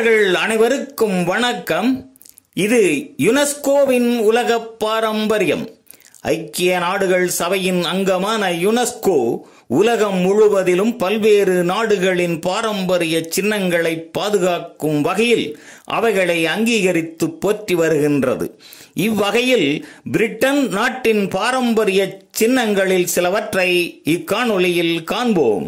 நண்பர்கள் அனைவருக்கும் வணக்கம் இது யுனெஸ்கோவின் உலக பாரம்பரியம் ஐக்கிய நாடுகள் சபையின் அங்கமான யுனெஸ்கோ உலகம் முழுவதிலும் பல்வேறு நாடுகளின் பாரம்பரிய சின்னங்களை பாதுகாக்கும் வகையில் அவைகளை அங்கீகரித்து போற்றி வருகின்றது இவ்வகையில் பிரிட்டன் நாட்டின் பாரம்பரிய சின்னங்களில் சிலவற்றை இக்காணொளியில் காண்போம்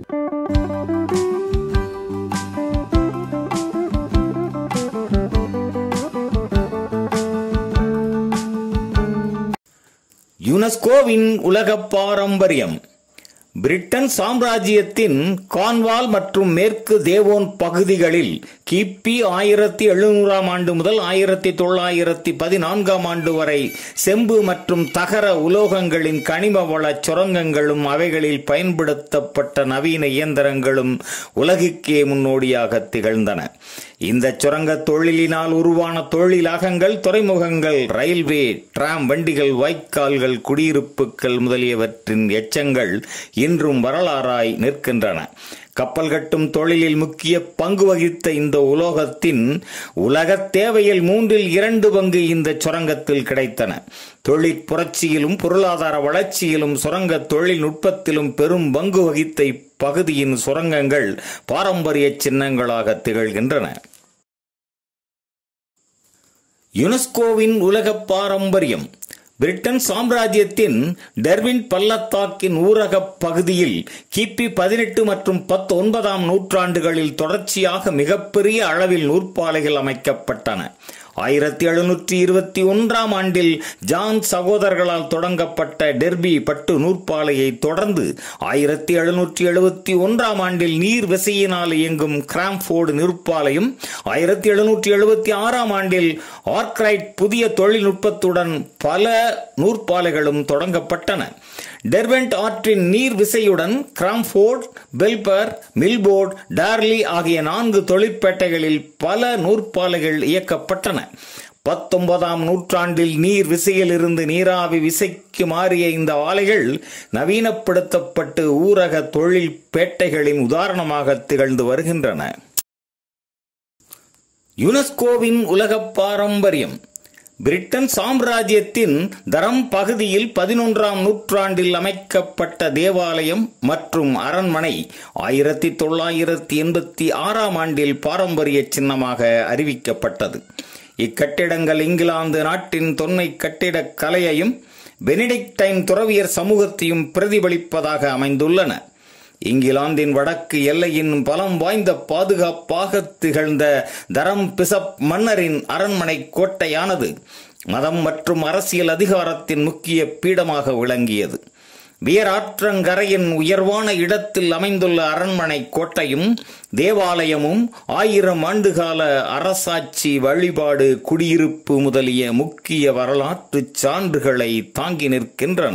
யுனெஸ்கோவின் உலக பாரம்பரியம் பிரிட்டன் சாம்ராஜ்யத்தின் கான்வால் மற்றும் மேற்கு தேவோன் பகுதிகளில் கிபி ஆயிரத்தி எழுநூறாம் ஆண்டு முதல் ஆயிரத்தி தொள்ளாயிரத்தி பதினான்காம் ஆண்டு வரை செம்பு மற்றும் தகர உலோகங்களின் கனிம வள சுரங்கங்களும் அவைகளில் பயன்படுத்தப்பட்ட நவீன இயந்திரங்களும் உலகுக்கே முன்னோடியாக திகழ்ந்தன இந்த சுரங்க தொழிலினால் உருவான தொழிலாகங்கள் துறைமுகங்கள் ரயில்வே டிராம் வண்டிகள் வாய்க்கால்கள் குடியிருப்புகள் முதலியவற்றின் எச்சங்கள் இன்றும் வரலாறாய் நிற்கின்றன கப்பல் கட்டும் தொழிலில் முக்கிய பங்கு வகித்த இந்த உலோகத்தின் உலக தேவையில் மூன்றில் இரண்டு பங்கு இந்த சுரங்கத்தில் கிடைத்தன தொழிற் புரட்சியிலும் பொருளாதார வளர்ச்சியிலும் சுரங்க தொழில்நுட்பத்திலும் பெரும் பங்கு வகித்த இப்பகுதியின் சுரங்கங்கள் பாரம்பரிய சின்னங்களாக திகழ்கின்றன யுனெஸ்கோவின் உலக பாரம்பரியம் பிரிட்டன் சாம்ராஜ்யத்தின் டெர்வின் பள்ளத்தாக்கின் ஊரகப் பகுதியில் கிபி பதினெட்டு மற்றும் பத்தொன்பதாம் நூற்றாண்டுகளில் தொடர்ச்சியாக மிகப்பெரிய அளவில் நூற்பாலைகள் அமைக்கப்பட்டன ஆயிரத்தி எழுநூற்றி இருபத்தி ஒன்றாம் ஆண்டில் ஜான் சகோதரர்களால் தொடங்கப்பட்ட டெர்பி பட்டு நூற்பாலையை தொடர்ந்து ஆயிரத்தி எழுநூற்றி எழுபத்தி ஒன்றாம் ஆண்டில் நீர் விசையினால் இயங்கும் கிராம்ஃபோர்டு நூற்பாலையும் ஆயிரத்தி எழுநூற்றி எழுபத்தி ஆறாம் ஆண்டில் ஆர்க்ரைட் புதிய தொழில்நுட்பத்துடன் பல நூற்பாலைகளும் தொடங்கப்பட்டன டெர்வெண்ட் ஆற்றின் நீர் விசையுடன் கிராம்ஃபோர்ட் பெல்பர் மில்போர்ட் டார்லி ஆகிய நான்கு தொழிற்பேட்டைகளில் பல நூற்பாலைகள் இயக்கப்பட்டன பத்தொன்பதாம் நூற்றாண்டில் நீர் விசையிலிருந்து நீராவி விசைக்கு மாறிய இந்த ஆலைகள் நவீனப்படுத்தப்பட்டு ஊரக தொழில் பேட்டைகளின் உதாரணமாக திகழ்ந்து வருகின்றன யுனெஸ்கோவின் உலக பாரம்பரியம் பிரிட்டன் சாம்ராஜ்யத்தின் தரம் பகுதியில் பதினொன்றாம் நூற்றாண்டில் அமைக்கப்பட்ட தேவாலயம் மற்றும் அரண்மனை ஆயிரத்தி தொள்ளாயிரத்தி எண்பத்தி ஆறாம் ஆண்டில் பாரம்பரிய சின்னமாக அறிவிக்கப்பட்டது இக்கட்டிடங்கள் இங்கிலாந்து நாட்டின் தொன்மை கட்டிடக் கலையையும் பெனிடிக்டைன் துறவியர் சமூகத்தையும் பிரதிபலிப்பதாக அமைந்துள்ளன இங்கிலாந்தின் வடக்கு எல்லையின் பலம் வாய்ந்த பாதுகாப்பாக திகழ்ந்த தரம் பிசப் மன்னரின் அரண்மனை கோட்டையானது மதம் மற்றும் அரசியல் அதிகாரத்தின் முக்கிய பீடமாக விளங்கியது வீராற்றங்கரையின் உயர்வான இடத்தில் அமைந்துள்ள அரண்மனை கோட்டையும் தேவாலயமும் ஆயிரம் ஆண்டுகால அரசாட்சி வழிபாடு குடியிருப்பு முதலிய முக்கிய வரலாற்று சான்றுகளை தாங்கி நிற்கின்றன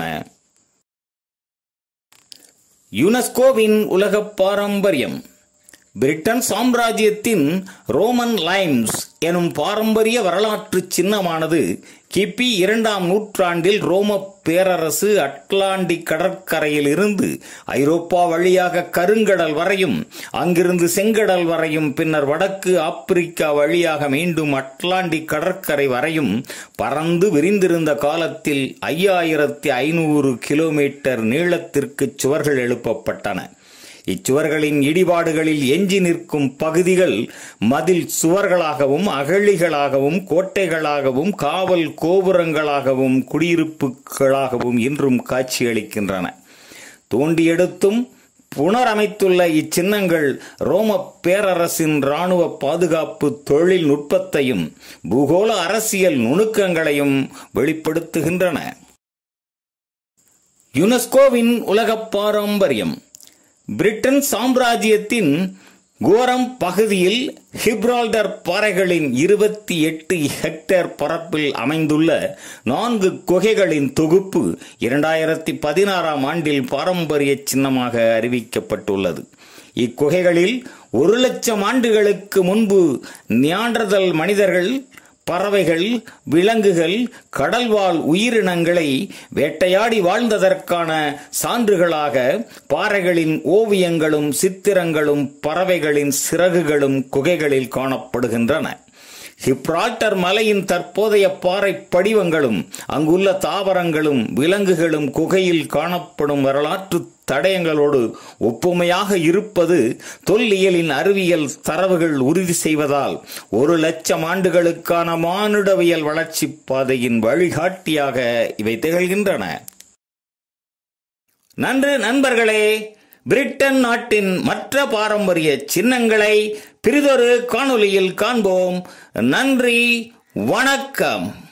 யுனெஸ்கோவின் உலக பாரம்பரியம் பிரிட்டன் சாம்ராஜ்யத்தின் ரோமன் லைம்ஸ் எனும் பாரம்பரிய வரலாற்று சின்னமானது கிபி இரண்டாம் நூற்றாண்டில் ரோம பேரரசு அட்லாண்டிக் கடற்கரையில் இருந்து ஐரோப்பா வழியாக கருங்கடல் வரையும் அங்கிருந்து செங்கடல் வரையும் பின்னர் வடக்கு ஆப்பிரிக்கா வழியாக மீண்டும் அட்லாண்டிக் கடற்கரை வரையும் பறந்து விரிந்திருந்த காலத்தில் ஐயாயிரத்தி ஐநூறு கிலோமீட்டர் நீளத்திற்கு சுவர்கள் எழுப்பப்பட்டன இச்சுவர்களின் இடிபாடுகளில் எஞ்சி நிற்கும் பகுதிகள் மதில் சுவர்களாகவும் அகழிகளாகவும் கோட்டைகளாகவும் காவல் கோபுரங்களாகவும் குடியிருப்புகளாகவும் இன்றும் காட்சியளிக்கின்றன தோண்டி எடுத்தும் புனரமைத்துள்ள இச்சின்னங்கள் ரோம பேரரசின் இராணுவ பாதுகாப்பு தொழில்நுட்பத்தையும் பூகோள அரசியல் நுணுக்கங்களையும் வெளிப்படுத்துகின்றன யுனெஸ்கோவின் உலக பாரம்பரியம் பிரிட்டன் சாம்ராஜ்யத்தின் கோரம் பகுதியில் ஹிப்ரால்டர் பாறைகளின் இருபத்தி எட்டு ஹெக்டேர் பரப்பில் அமைந்துள்ள நான்கு குகைகளின் தொகுப்பு இரண்டாயிரத்தி பதினாறாம் ஆண்டில் பாரம்பரிய சின்னமாக அறிவிக்கப்பட்டுள்ளது இக்குகைகளில் ஒரு லட்சம் ஆண்டுகளுக்கு முன்பு நியாண்டர்தல் மனிதர்கள் பறவைகள் விலங்குகள் கடல்வாழ் உயிரினங்களை வேட்டையாடி வாழ்ந்ததற்கான சான்றுகளாக பாறைகளின் ஓவியங்களும் சித்திரங்களும் பறவைகளின் சிறகுகளும் குகைகளில் காணப்படுகின்றன ஹிப்ரால்டர் மலையின் தற்போதைய பாறை படிவங்களும் அங்குள்ள தாவரங்களும் விலங்குகளும் குகையில் காணப்படும் வரலாற்று தடயங்களோடு ஒப்புமையாக இருப்பது தொல்லியலின் அறிவியல் தரவுகள் உறுதி செய்வதால் ஒரு லட்சம் ஆண்டுகளுக்கான மானுடவியல் வளர்ச்சி பாதையின் வழிகாட்டியாக இவை திகழ்கின்றன நன்று நண்பர்களே பிரிட்டன் நாட்டின் மற்ற பாரம்பரிய சின்னங்களை பிரிதொரு காணொளியில் காண்போம் நன்றி வணக்கம்